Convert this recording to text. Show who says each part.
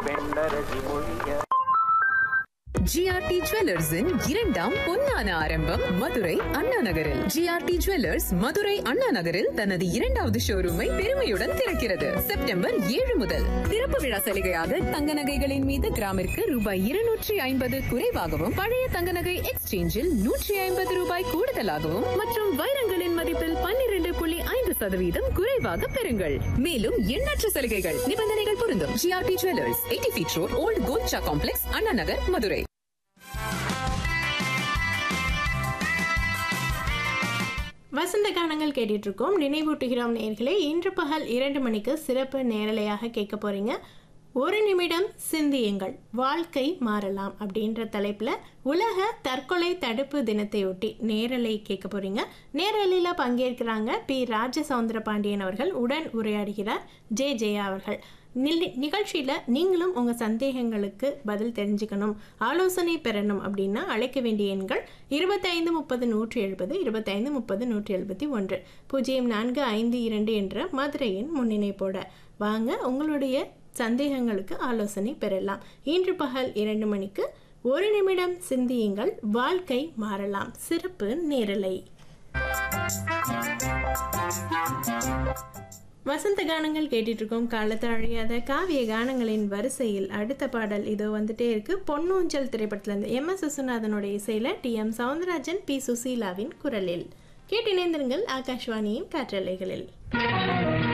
Speaker 1: பெண்ணரசி மொழிய
Speaker 2: ஜிஆர்டி ஜுவல்லர்ஸின் இரண்டாம் பொன்னான ஆரம்பம் மதுரை அண்ணா நகரில் ஜிஆர்டி ஜுவல்லர்ஸ் மதுரை அண்ணா நகரில் தனது இரண்டாவது ஷோரூமை பெருமையுடன் திறக்கிறது செப்டம்பர் ஏழு முதல் திறப்பு விழா சலுகையாக தங்க நகைகளின் மீது கிராமிற்கு ரூபாய் இருநூற்றி ஐம்பது குறைவாகவும் பழைய தங்க நகை எக்ஸ்சேஞ்சில் நூற்றி ஐம்பது ரூபாய் கூடுதலாகவும் மற்றும் வைரங்களின் மதிப்பில் பன்னிரண்டு புள்ளி ஐந்து சதவீதம் குறைவாக பெறுங்கள் மேலும் எண்ணற்ற சலுகைகள் நிபந்தனைகள் பொருந்தும் GRT jewellers eighty feet road old Kolcha complex Anna Nagar Madurai
Speaker 3: வசந்த கானங்கள் கேட்டுட்டு இருக்கோம் நினைவூட்டுகிறோம் நேர்களே இன்று பகல் இரண்டு மணிக்கு சிறப்பு நேரலையாக கேட்க போறீங்க ஒரு நிமிடம் சிந்தியுங்கள் வாழ்க்கை மாறலாம் அப்படின்ற தலைப்பில் உலக தற்கொலை தடுப்பு தினத்தையொட்டி நேரலை கேட்க போறீங்க நேரலையில் பங்கேற்கிறாங்க பி ராஜசவுந்தர பாண்டியன் அவர்கள் உடன் உரையாடுகிறார் ஜே ஜெயா அவர்கள் நில் நிகழ்ச்சியில் நீங்களும் உங்கள் சந்தேகங்களுக்கு பதில் தெரிஞ்சுக்கணும் ஆலோசனை பெறணும் அப்படின்னா அழைக்க வேண்டிய எண்கள் இருபத்தைந்து முப்பது நூற்றி எழுபது இருபத்தைந்து முப்பது நூற்றி எழுபத்தி ஒன்று பூஜ்ஜியம் நான்கு ஐந்து இரண்டு என்ற மதுரையின் முன்னிணைப்போட வாங்க உங்களுடைய சந்தேகங்களுக்கு ஆலோசனை பெறலாம் இன்று பகல் இரண்டு மணிக்கு ஒரு நிமிடம் சிந்தியுங்கள் வாழ்க்கை மாறலாம் சிறப்பு நேரலை வசந்த கானங்கள் கேட்டுட்டு இருக்கோம் காலத்தில் அழியாத காவிய கானங்களின் வரிசையில் அடுத்த பாடல் இதோ வந்துட்டே இருக்கு பொன்னூஞ்சல் திரைப்படத்திலிருந்து எம் எஸ் விஸ்வநாதனுடைய இசையில டி எம் சவுந்தரராஜன் பி சுசீலாவின் குரலில் கேட்டிணைந்திருங்கள் ஆகாஷ்வாணியின் காற்றலைகளில்